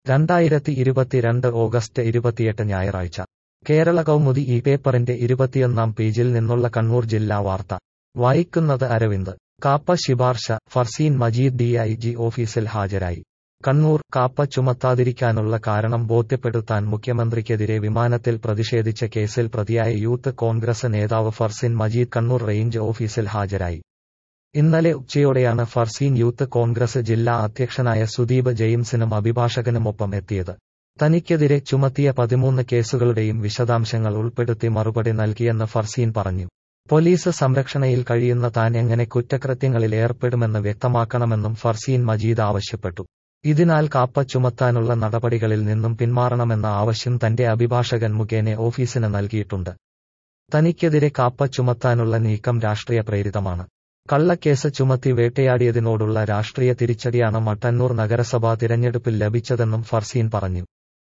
രണ്ടായിരത്തി ഇരുപത്തിരണ്ട് ഓഗസ്റ്റ് ഇരുപത്തിയെട്ട് ഞായറാഴ്ച കേരള കൗമുദി ഈ പേപ്പറിന്റെ ഇരുപത്തിയൊന്നാം പേജിൽ നിന്നുള്ള കണ്ണൂർ ജില്ലാ വാർത്ത വായിക്കുന്നത് അരവിന്ദ് കാപ്പ ശിപാർശ ഫർസീൻ മജീദ് ഡിഐജി ഓഫീസിൽ ഹാജരായി കണ്ണൂർ കാപ്പ ചുമത്താതിരിക്കാനുള്ള കാരണം ബോധ്യപ്പെടുത്താൻ മുഖ്യമന്ത്രിക്കെതിരെ വിമാനത്തിൽ പ്രതിഷേധിച്ച കേസിൽ പ്രതിയായ യൂത്ത് കോൺഗ്രസ് നേതാവ് ഫർസീൻ മജീദ് കണ്ണൂർ റേഞ്ച് ഓഫീസിൽ ഹാജരായി ഇന്നലെ ഉച്ചയോടെയാണ് ഫർസീൻ യൂത്ത് കോൺഗ്രസ് ജില്ലാ അധ്യക്ഷനായ സുദീപ് ജെയിംസിനും അഭിഭാഷകനുമൊപ്പം എത്തിയത് തനിക്കെതിരെ ചുമത്തിയ പതിമൂന്ന് കേസുകളുടെയും വിശദാംശങ്ങൾ ഉൾപ്പെടുത്തി മറുപടി നൽകിയെന്ന് ഫർസീൻ പറഞ്ഞു പോലീസ് സംരക്ഷണയിൽ കഴിയുന്ന താൻ എങ്ങനെ കുറ്റകൃത്യങ്ങളിൽ ഏർപ്പെടുമെന്ന് വ്യക്തമാക്കണമെന്നും ഫർസീൻ മജീദ് ആവശ്യപ്പെട്ടു ഇതിനാൽ കാപ്പ ചുമത്താനുള്ള നടപടികളിൽ നിന്നും പിന്മാറണമെന്ന ആവശ്യം തന്റെ അഭിഭാഷകൻ മുഖേന ഓഫീസിന് നൽകിയിട്ടുണ്ട് തനിക്കെതിരെ കാപ്പ ചുമത്താനുള്ള നീക്കം രാഷ്ട്രീയ പ്രേരിതമാണ് കള്ളക്കേസ് ചുമത്തി വേട്ടയാടിയതിനോടുള്ള രാഷ്ട്രീയ തിരിച്ചടിയാണ് മട്ടന്നൂർ നഗരസഭാ തിരഞ്ഞെടുപ്പിൽ ലഭിച്ചതെന്നും ഫർസീൻ പറഞ്ഞു